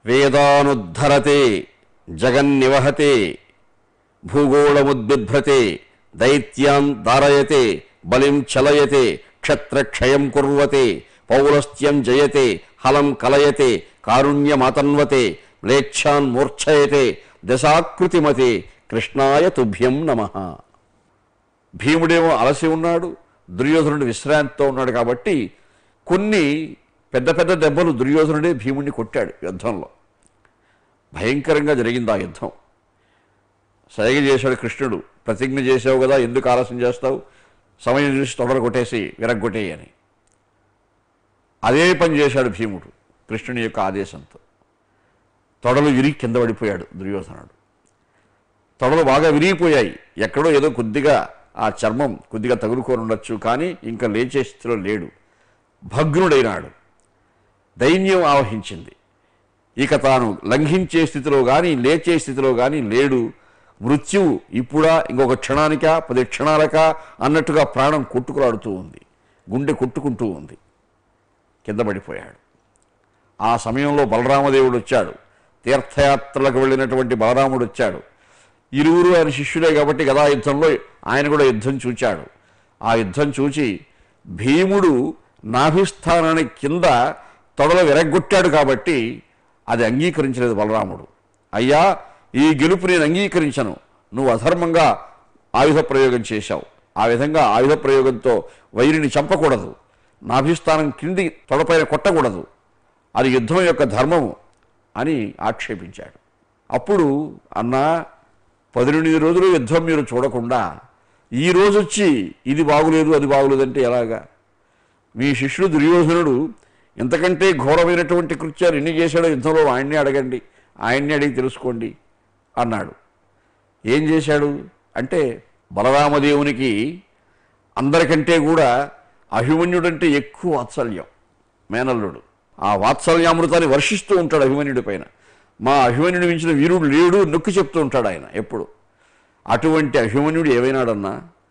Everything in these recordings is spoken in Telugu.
వేదానుద్ధరతే జగన్నివహతే భూగోళముద్బిభ్రతే దైత్యాన్ దారయతే బలిం చలయతే క్షత్రక్షయం కుర్వతే పౌలస్త్యం జయతే హలం కలయతే కారుణ్యమాతన్వతే మ్లేచ్ఛాన్ మూర్ఛయతే దశాకృతిమతే కృష్ణాయ తుభ్యం నమః భీముడేమో అలసి ఉన్నాడు దుర్యోధనుడు విశ్రాంతితో ఉన్నాడు కాబట్టి కొన్ని పెద్ద పెద్ద దెబ్బలు దుర్యోధనుడే భీముడిని కొట్టాడు యుద్ధంలో భయంకరంగా జరిగింది ఆ యుద్ధం సైగ చేశాడు కృష్ణుడు ప్రతిజ్ఞ చేసావు కదా ఎందుకు ఆలస్యం చేస్తావు సమయం చూసి తొడలు కొట్టేసి విరగ్గొట్టేయని అదే పని చేశాడు భీముడు కృష్ణుని యొక్క ఆదేశంతో తొడలు విరిగి కింద పడిపోయాడు దుర్యోధనుడు తొడలు బాగా విరిగిపోయాయి ఎక్కడో ఏదో కొద్దిగా ఆ చర్మం కొద్దిగా తగులుకొని ఉండొచ్చు కానీ ఇంకా లేచే స్థితిలో లేడు భగ్నుడైనాడు దైన్యం ఆవహించింది ఇక తాను లంఘించే స్థితిలో కానీ లేచే స్థితిలో కానీ లేడు మృత్యువు ఇప్పుడా ఇంకొక క్షణానికా పది క్షణాలకా అన్నట్టుగా ప్రాణం కొట్టుకులాడుతూ ఉంది గుండె కొట్టుకుంటూ ఉంది కింద పడిపోయాడు ఆ సమయంలో బలరామదేవుడు వచ్చాడు తీర్థయాత్రలకు వెళ్ళినటువంటి బలరాముడు వచ్చాడు ఇరువురు ఆయన శిష్యులే కాబట్టి గదా యుద్ధంలో ఆయన కూడా యుద్ధం చూచాడు ఆ యుద్ధం చూచి భీముడు నాభిస్థానానికి కింద తొడలు విరగ్గొట్టాడు కాబట్టి అది అంగీకరించలేదు బలరాముడు అయ్యా ఈ గెలుపు నేను అంగీకరించను నువ్వు అధర్మంగా ఆయుధ ప్రయోగం చేశావు ఆ విధంగా ఆయుధ ప్రయోగంతో వైరిని చంపకూడదు నాభిస్థానం కింది తొడపైన కొట్టకూడదు అది యుద్ధం యొక్క ధర్మము అని ఆక్షేపించాడు అప్పుడు అన్నా పదిహేను రోజులు యుద్ధం మీరు చూడకుండా ఈ రోజు వచ్చి ఇది బాగులేదు అది బాగులేదంటే ఎలాగా మీ శిష్యుడు దుర్యోధనుడు ఇంతకంటే ఘోరమైనటువంటి కృత్యాలు ఎన్ని చేశాడో యుద్ధంలో ఆయన్ని అడగండి ఆయన్ని అడిగి తెలుసుకోండి అన్నాడు ఏం చేశాడు అంటే బలరామదేవునికి అందరికంటే కూడా అభిమన్యుడంటే ఎక్కువ వాత్సల్యం మేనల్లుడు ఆ వాత్సల్యామృతాన్ని వర్షిస్తూ ఉంటాడు అభిమన్యుడి పైన మా అభిమన్యుడి మించిన వీరుడు లేడు నొక్కి చెప్తూ ఉంటాడు ఆయన ఎప్పుడు అటువంటి అభిమన్యుడు ఏమైనాడన్నా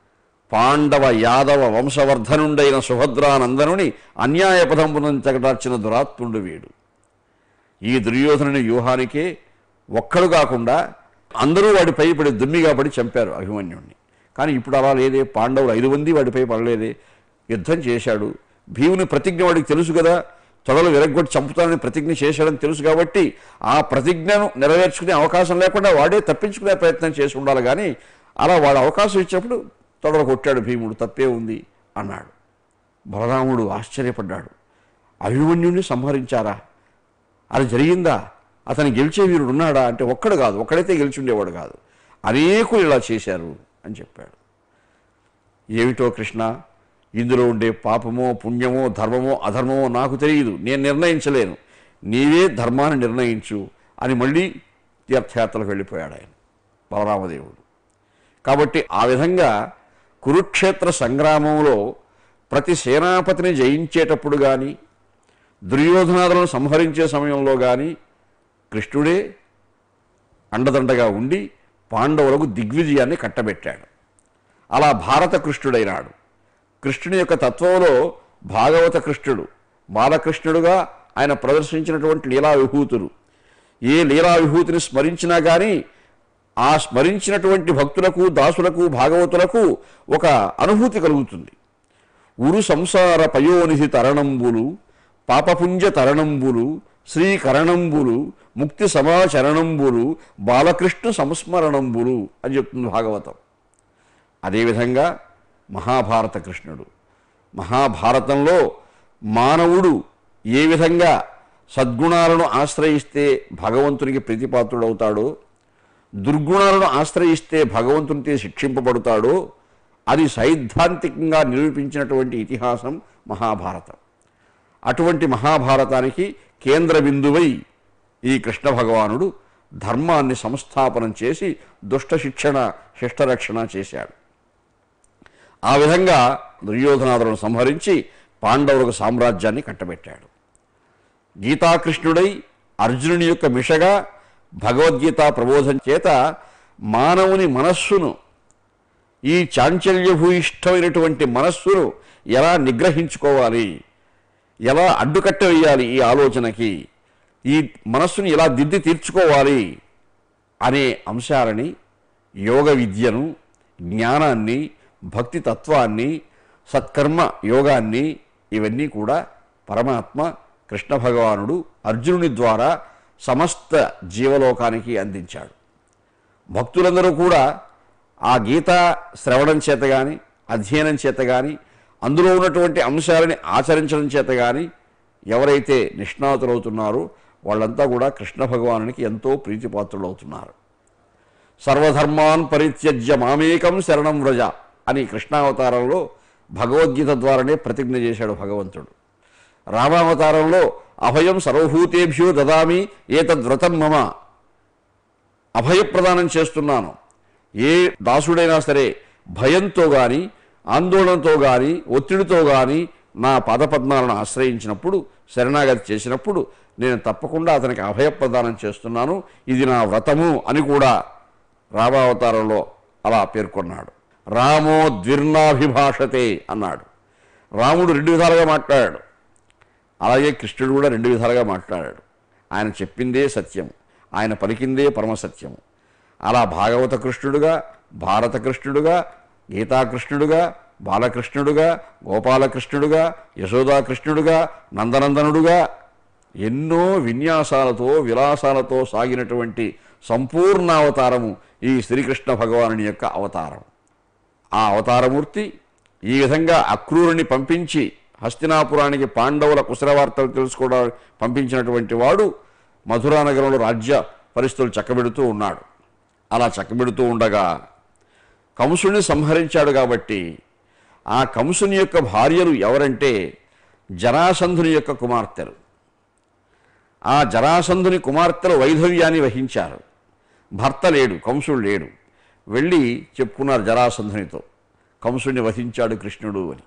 పాండవ యాదవ వంశవర్ధనుండైన సుభద్రానందనుని అన్యాయ పదంపునంచగటార్చిన దురాత్ముడు వీడు ఈ దుర్యోధనుని వ్యూహానికే ఒక్కడు కాకుండా అందరూ వాడిపై పడి దుమ్మిగా పడి చంపారు అభిమన్యుణ్ణి కానీ ఇప్పుడు అలా లేదే పాండవులు ఐదు మంది వాడిపై పడలేదే యుద్ధం చేశాడు భీముని ప్రతిజ్ఞ వాడికి తెలుసు కదా తొడలు విరగ్గొట్టి చంపుతానని ప్రతిజ్ఞ చేశాడని తెలుసు కాబట్టి ఆ ప్రతిజ్ఞను నెరవేర్చుకునే అవకాశం లేకుండా వాడే తప్పించుకునే ప్రయత్నం చేసి ఉండాలి కానీ అలా వాడు అవకాశం ఇచ్చినప్పుడు తొడలు కొట్టాడు భీముడు తప్పే ఉంది అన్నాడు బలరాముడు ఆశ్చర్యపడ్డాడు అభిమన్యుణ్ణి సంహరించారా అది జరిగిందా అతను గెలిచే వీరుడు ఉన్నాడా అంటే ఒక్కడు కాదు ఒక్కడైతే గెలిచి ఉండేవాడు కాదు అనేకులు ఇలా చేశారు అని చెప్పాడు ఏమిటో కృష్ణ ఇందులో ఉండే పాపమో పుణ్యమో ధర్మమో అధర్మమో నాకు తెలియదు నేను నిర్ణయించలేను నీవే ధర్మాన్ని నిర్ణయించు అని మళ్ళీ తీర్థయాత్రలకు వెళ్ళిపోయాడు ఆయన బలరామదేవుడు కాబట్టి ఆ విధంగా కురుక్షేత్ర సంగ్రామంలో ప్రతి సేనాపతిని జయించేటప్పుడు కానీ దుర్యోధనాదులను సంహరించే సమయంలో కానీ కృష్ణుడే అండదండగా ఉండి పాండవులకు దిగ్విజయాన్ని కట్టబెట్టాడు అలా భారత కృష్ణుడైనాడు కృష్ణుని యొక్క తత్వంలో భాగవత కృష్ణుడు బాలకృష్ణుడుగా ఆయన ప్రదర్శించినటువంటి లీలా విభూతులు ఏ లీలా విభూతిని స్మరించినా కానీ ఆ స్మరించినటువంటి భక్తులకు దాసులకు భాగవతులకు ఒక అనుభూతి కలుగుతుంది ఉరు సంసార పయోనిధి తరణంబులు పాపపుంజ తరణంబులు శ్రీకరణంబులు ముక్తి సమాచరణంబులు బాలకృష్ణ సంస్మరణంబులు అని చెప్తుంది భాగవతం అదేవిధంగా మహాభారత కృష్ణుడు మహాభారతంలో మానవుడు ఏ విధంగా సద్గుణాలను ఆశ్రయిస్తే భగవంతునికి ప్రీతిపాత్రుడవుతాడో దుర్గుణాలను ఆశ్రయిస్తే భగవంతునితో శిక్షింపబడతాడో అది సైద్ధాంతికంగా నిరూపించినటువంటి ఇతిహాసం మహాభారతం అటువంటి మహాభారతానికి కేంద్ర బిందువై ఈ కృష్ణ భగవానుడు ధర్మాన్ని సంస్థాపనం చేసి దుష్ట శిక్షణ శిష్టరక్షణ చేశాడు ఆ విధంగా దుర్యోధనాదులను సంహరించి పాండవులకు సామ్రాజ్యాన్ని కట్టబెట్టాడు గీతాకృష్ణుడై అర్జునుని యొక్క మిషగా భగవద్గీత ప్రబోధం చేత మానవుని మనస్సును ఈ చాంచల్యభూయిష్టమైనటువంటి మనస్సును ఎలా నిగ్రహించుకోవాలి ఎలా అడ్డుకట్ట వేయాలి ఈ ఆలోచనకి ఈ మనస్సుని ఇలా దిద్ది తీర్చుకోవాలి అనే అంశాలని యోగ విద్యను జ్ఞానాన్ని భక్తి తత్వాన్ని సత్కర్మ యోగాన్ని ఇవన్నీ కూడా పరమాత్మ కృష్ణ భగవానుడు అర్జునుని ద్వారా సమస్త జీవలోకానికి అందించాడు భక్తులందరూ కూడా ఆ గీత శ్రవణం చేత కానీ అధ్యయనం చేత కానీ అందులో ఉన్నటువంటి అంశాలని ఆచరించడం చేత కానీ ఎవరైతే నిష్ణాతులవుతున్నారో వాళ్ళంతా కూడా కృష్ణ భగవానునికి ఎంతో ప్రీతిపాత్రులవుతున్నారు సర్వధర్మాన్ పరిత్యజ్య మామేకం శరణం వ్రజ అని కృష్ణావతారంలో భగవద్గీత ద్వారానే ప్రతిజ్ఞ చేశాడు భగవంతుడు రామావతారంలో అభయం సర్వభూతేభ్యో దదామి ఏతద్వ్రతం మమ అభయప్రదానం చేస్తున్నాను ఏ దాసుడైనా సరే భయంతో కానీ ఆందోళనతో కానీ ఒత్తిడితో కానీ నా పాదపద్మాలను ఆశ్రయించినప్పుడు శరణాగతి చేసినప్పుడు నేను తప్పకుండా అతనికి అభయప్రదానం చేస్తున్నాను ఇది నా వ్రతము అని కూడా రామావతారంలో అలా పేర్కొన్నాడు రామో ద్విర్నాభిభాషతే అన్నాడు రాముడు రెండు విధాలుగా మాట్లాడాడు అలాగే కృష్ణుడు కూడా రెండు విధాలుగా మాట్లాడాడు ఆయన చెప్పిందే సత్యం ఆయన పలికిందే పరమసత్యము అలా భాగవత కృష్ణుడుగా భారత కృష్ణుడుగా గీతాకృష్ణుడుగా బాలకృష్ణుడుగా గోపాలకృష్ణుడుగా యశోదాకృష్ణుడుగా నందనందనుడుగా ఎన్నో విన్యాసాలతో విలాసాలతో సాగినటువంటి సంపూర్ణ అవతారము ఈ శ్రీకృష్ణ భగవానుని యొక్క అవతారం ఆ అవతారమూర్తి ఈ విధంగా అక్రూరుని పంపించి హస్తినాపురానికి పాండవుల కుశలవార్తలు తెలుసుకోవడానికి పంపించినటువంటి వాడు మధురా నగరంలో రాజ్య పరిస్థితులు చక్కబెడుతూ ఉన్నాడు అలా చక్కబెడుతూ ఉండగా కంసుని సంహరించాడు కాబట్టి ఆ కంసుని యొక్క భార్యలు ఎవరంటే జరాసంధుని యొక్క కుమార్తెలు ఆ జరాసంధుని కుమార్తెలు వైధవ్యాన్ని వహించారు భర్త లేడు కంసుడు లేడు వెళ్ళి చెప్పుకున్నారు జరాసంధునితో కంసుడిని వధించాడు కృష్ణుడు అని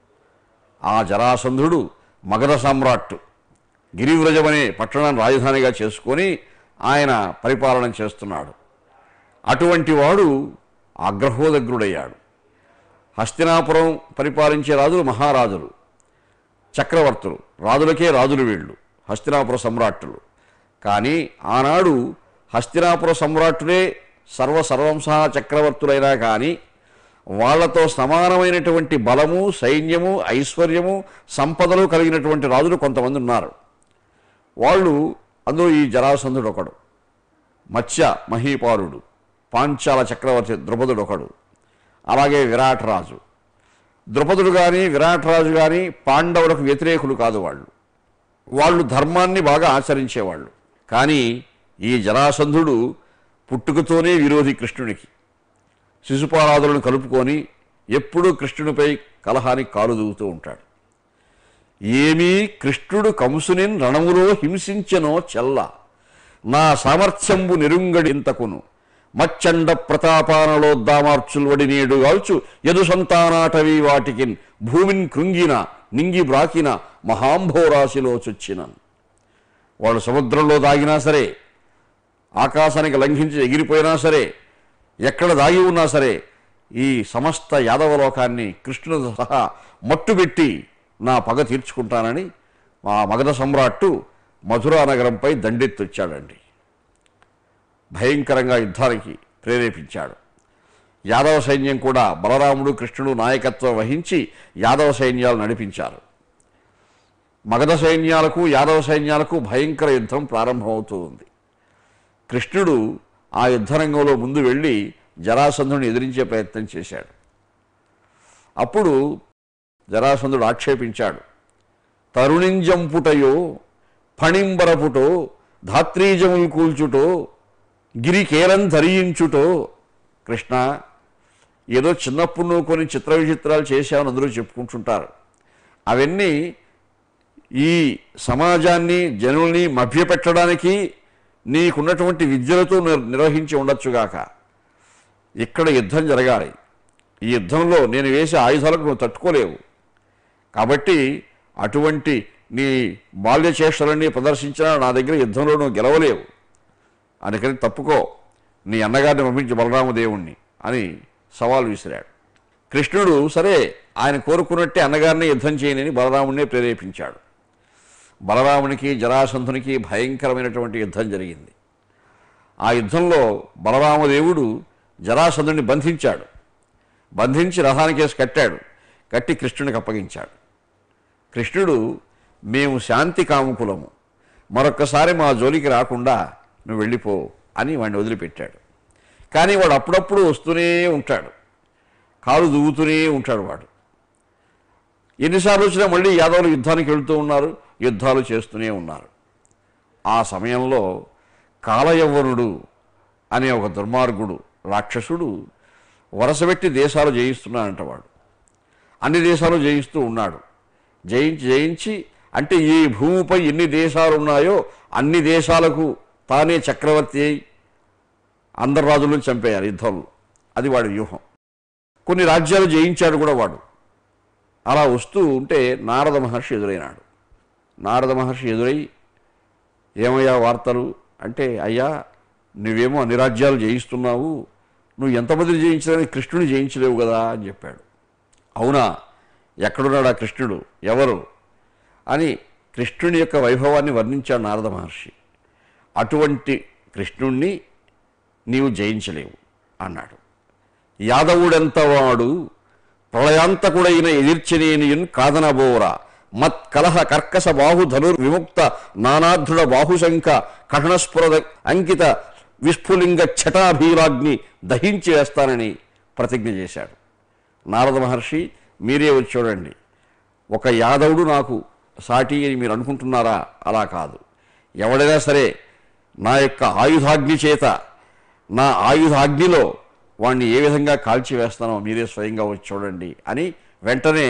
ఆ జరాసంధుడు మగధ సామ్రాట్ గిరివ్రజం అనే పట్టణాన్ని రాజధానిగా చేసుకొని ఆయన పరిపాలన చేస్తున్నాడు అటువంటి వాడు ఆగ్రహోదగ్రుడయ్యాడు హస్తినాపురం పరిపాలించే రాజులు మహారాజులు చక్రవర్తులు రాజులకే రాజులు వీళ్ళు హస్తినాపుర సమ్రాట్టులు కానీ ఆనాడు హస్తినాపుర సమ్రాట్టులే సర్వ సర్వంస చక్రవర్తులైనా కానీ వాళ్ళతో సమానమైనటువంటి బలము సైన్యము ఐశ్వర్యము సంపదలు కలిగినటువంటి రాజులు కొంతమంది ఉన్నారు వాళ్ళు అందులో ఈ జరాసంధుడు ఒకడు మత్స్య మహీపాలుడు పాంచాల చక్రవర్తి ద్రుపదుడు ఒకడు అలాగే విరాట్ రాజు ద్రుపదుడు కానీ విరాట్ రాజు కానీ పాండవులకు వ్యతిరేకులు కాదు వాళ్ళు వాళ్ళు ధర్మాన్ని బాగా ఆచరించేవాళ్ళు కానీ ఈ జరాసంధుడు పుట్టుకతోనే విరోధి కృష్ణునికి శిశుపారాధులను కలుపుకొని ఎప్పుడూ కృష్ణునిపై కలహానికి కాలు దూగుతూ ఉంటాడు ఏమీ కృష్ణుడు కంసునిన్ రణములో హింసించెనో చెల్ల నా సామర్థ్యంబు నిరుంగడింతకును మచ్చండ ప్రతాపానలోద్దామార్చుల్వడి నేడు గాల్చు యదు సంతానాటవీ వాటికిన్ భూమిన్ కృంగిన నింగి బ్రాకిన మహాంభోరాశిలో చొచ్చినన్ వాళ్ళు సముద్రంలో దాగినా సరే ఆకాశానికి లంఘించి ఎగిరిపోయినా సరే ఎక్కడ దాగి ఉన్నా సరే ఈ సమస్త యాదవ లోకాన్ని కృష్ణుడు సహా మట్టుబెట్టి నా పగ తీర్చుకుంటానని మా మగధ సమ్రాట్టు మధురా నగరంపై దండెత్తొచ్చాడండి భయంకరంగా యుద్ధానికి ప్రేరేపించాడు యాదవ సైన్యం కూడా బలరాముడు కృష్ణుడు నాయకత్వం వహించి యాదవ సైన్యాలు నడిపించారు మగధ సైన్యాలకు యాదవ సైన్యాలకు భయంకర యుద్ధం ప్రారంభమవుతూ ఉంది కృష్ణుడు ఆ యుద్ధరంగంలో ముందు వెళ్ళి జరాసంధుని ఎదిరించే ప్రయత్నం చేశాడు అప్పుడు జరాసంధుడు ఆక్షేపించాడు తరుణింజంపుటయో ఫణింబరపుటో ధాత్రీజములు కూల్చుటో గిరికేలం ధరించుటో కృష్ణ ఏదో చిన్నప్పుడు నువ్వు కొన్ని చిత్ర విచిత్రాలు చేశావని అందరూ చెప్పుకుంటుంటారు అవన్నీ ఈ సమాజాన్ని జనుల్ని మభ్యపెట్టడానికి నీకున్నటువంటి విద్యలతో నిర్- నిర్వహించి ఉండొచ్చుగాక ఇక్కడ యుద్ధం జరగాలి ఈ యుద్ధంలో నేను వేసే ఆయుధాలకు నువ్వు తట్టుకోలేవు కాబట్టి అటువంటి నీ బాల్య చేష్టలన్నీ ప్రదర్శించినా నా దగ్గర యుద్ధంలో నువ్వు గెలవలేవు అందుకని తప్పుకో నీ అన్నగారిని పంపించి బలరామదేవుణ్ణి అని సవాల్ విసిరాడు కృష్ణుడు సరే ఆయన కోరుకున్నట్టే అన్నగారిని యుద్ధం చేయనని బలరాముడినే ప్రేరేపించాడు బలరామునికి జరాసంధునికి భయంకరమైనటువంటి యుద్ధం జరిగింది ఆ యుద్ధంలో బలరామదేవుడు జరాసంధుని బంధించాడు బంధించి రథానికేసి కట్టాడు కట్టి కృష్ణునికి అప్పగించాడు కృష్ణుడు మేము శాంతి కాముకులము మరొక్కసారి మా జోలికి రాకుండా నువ్వు వెళ్ళిపో అని వాడిని వదిలిపెట్టాడు కానీ వాడు అప్పుడప్పుడు వస్తూనే ఉంటాడు కాలు దువ్వుతూనే ఉంటాడు వాడు ఎన్నిసార్లు వచ్చినా మళ్ళీ యాదవులు యుద్ధానికి వెళ్తూ ఉన్నారు యుద్ధాలు చేస్తూనే ఉన్నారు ఆ సమయంలో కాలయవ్వనుడు అనే ఒక దుర్మార్గుడు రాక్షసుడు వరసపెట్టి దేశాలు జయిస్తున్నాడంట వాడు అన్ని దేశాలు జయిస్తూ ఉన్నాడు జయించి జయించి అంటే ఈ భూమిపై ఎన్ని దేశాలు ఉన్నాయో అన్ని దేశాలకు తానే చక్రవర్తి అయి అందరు రాజులను చంపేయాలి యుద్ధంలో అది వాడి వ్యూహం కొన్ని రాజ్యాలు జయించాడు కూడా వాడు అలా వస్తూ ఉంటే నారద మహర్షి ఎదురైనాడు నారద మహర్షి ఎదురై ఏమయ్యా వార్తలు అంటే అయ్యా నువ్వేమో అన్ని రాజ్యాలు జయిస్తున్నావు నువ్వు ఎంతమందిని జయించడానికి కృష్ణుని జయించలేవు కదా అని చెప్పాడు అవునా ఎక్కడున్నాడు ఆ కృష్ణుడు ఎవరు అని కృష్ణుని యొక్క వైభవాన్ని వర్ణించాడు నారద మహర్షి అటువంటి కృష్ణుణ్ణి నీవు జయించలేవు అన్నాడు యాదవుడెంతవాడు ప్రళయాంతకుడైన ఎదిర్చనేనియున్ కాదనబోరా మత్ కలహ కర్కశ బాహు ధనుర్ విముక్త నానాధృడ బాహుశంక కఠణస్ఫుర అంకిత విస్ఫులింగ ఛటాభీరాగ్ని దహించి వేస్తానని ప్రతిజ్ఞ చేశాడు నారద మహర్షి మీరే వచ్చి చూడండి ఒక యాదవుడు నాకు సాటి అని మీరు అనుకుంటున్నారా అలా కాదు ఎవడైనా సరే నా యొక్క ఆయుధాగ్ని చేత నా ఆయుధాగ్నిలో వాణ్ణి ఏ విధంగా కాల్చివేస్తానో మీరే స్వయంగా వచ్చి చూడండి అని వెంటనే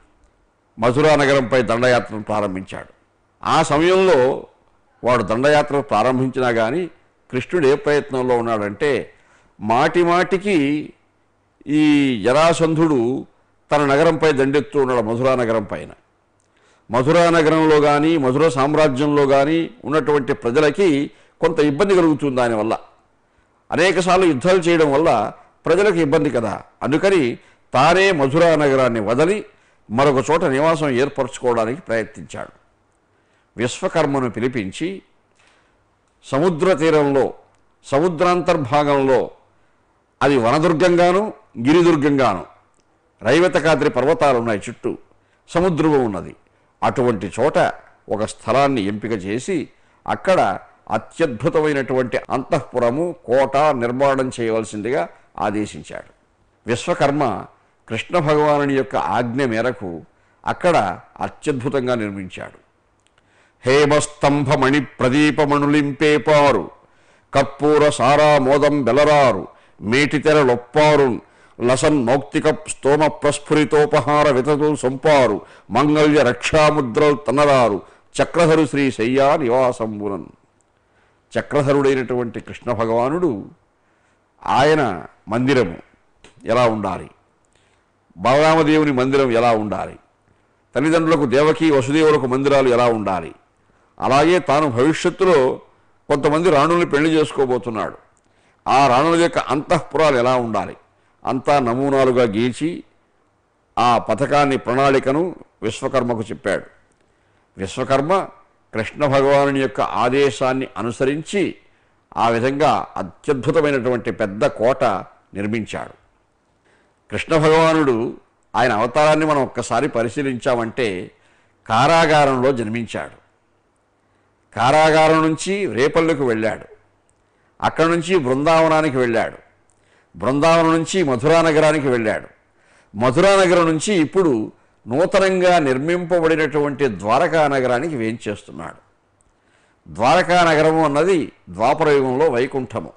మధురా నగరంపై దండయాత్రను ప్రారంభించాడు ఆ సమయంలో వాడు దండయాత్ర ప్రారంభించినా కానీ కృష్ణుడు ఏ ప్రయత్నంలో ఉన్నాడంటే మాటి మాటికి ఈ జరాసంధుడు తన నగరంపై దండెత్తు ఉన్నాడు మధురా నగరం పైన మధురా నగరంలో కానీ మధుర సామ్రాజ్యంలో కానీ ఉన్నటువంటి ప్రజలకి కొంత ఇబ్బంది కలుగుతుంది దానివల్ల అనేకసార్లు యుద్ధాలు చేయడం వల్ల ప్రజలకు ఇబ్బంది కదా అందుకని తానే మధురా నగరాన్ని వదిలి మరొక చోట నివాసం ఏర్పరచుకోవడానికి ప్రయత్నించాడు విశ్వకర్మను పిలిపించి సముద్ర తీరంలో సముద్రాంతర్భాగంలో అది వనదుర్గంగాను గిరిదుర్గంగాను రైవతకాద్రి పర్వతాలు ఉన్నాయి చుట్టూ సముద్రము ఉన్నది అటువంటి చోట ఒక స్థలాన్ని ఎంపిక చేసి అక్కడ అత్యద్భుతమైనటువంటి అంతఃపురము కోట నిర్మాణం చేయవలసిందిగా ఆదేశించాడు విశ్వకర్మ కృష్ణ భగవానుని యొక్క ఆజ్ఞ మేరకు అక్కడ అత్యద్భుతంగా నిర్మించాడు హేమస్తంభమణి ప్రదీపమణులింపేపారు కర్పూర సారా మోదం బెలరారు మేటితెర లొప్పారు లసన్ మౌక్తిక స్తోమ ప్రస్ఫురితోపహార వితతులు సొంపారు మంగళ్య రక్షాముద్రలు తనరారు చక్రధరు శ్రీ శయ్యా నివాసంబునన్ చక్రధరుడైనటువంటి కృష్ణ భగవానుడు ఆయన మందిరము ఎలా ఉండాలి బలరామదేవుని మందిరం ఎలా ఉండాలి తల్లిదండ్రులకు దేవకి వసుదేవులకు మందిరాలు ఎలా ఉండాలి అలాగే తాను భవిష్యత్తులో కొంతమంది రాణుల్ని పెళ్లి చేసుకోబోతున్నాడు ఆ రాణుల యొక్క అంతఃపురాలు ఎలా ఉండాలి అంతా నమూనాలుగా గీచి ఆ పథకాన్ని ప్రణాళికను విశ్వకర్మకు చెప్పాడు విశ్వకర్మ కృష్ణ భగవానుని యొక్క ఆదేశాన్ని అనుసరించి ఆ విధంగా అత్యద్భుతమైనటువంటి పెద్ద కోట నిర్మించాడు కృష్ణ భగవానుడు ఆయన అవతారాన్ని మనం ఒక్కసారి పరిశీలించామంటే కారాగారంలో జన్మించాడు కారాగారం నుంచి రేపల్లికి వెళ్ళాడు అక్కడి నుంచి బృందావనానికి వెళ్ళాడు బృందావనం నుంచి మధురా నగరానికి వెళ్ళాడు మధురా నగరం నుంచి ఇప్పుడు నూతనంగా నిర్మింపబడినటువంటి ద్వారకా నగరానికి వేంచేస్తున్నాడు ద్వారకా నగరము అన్నది ద్వాపరయుగంలో వైకుంఠము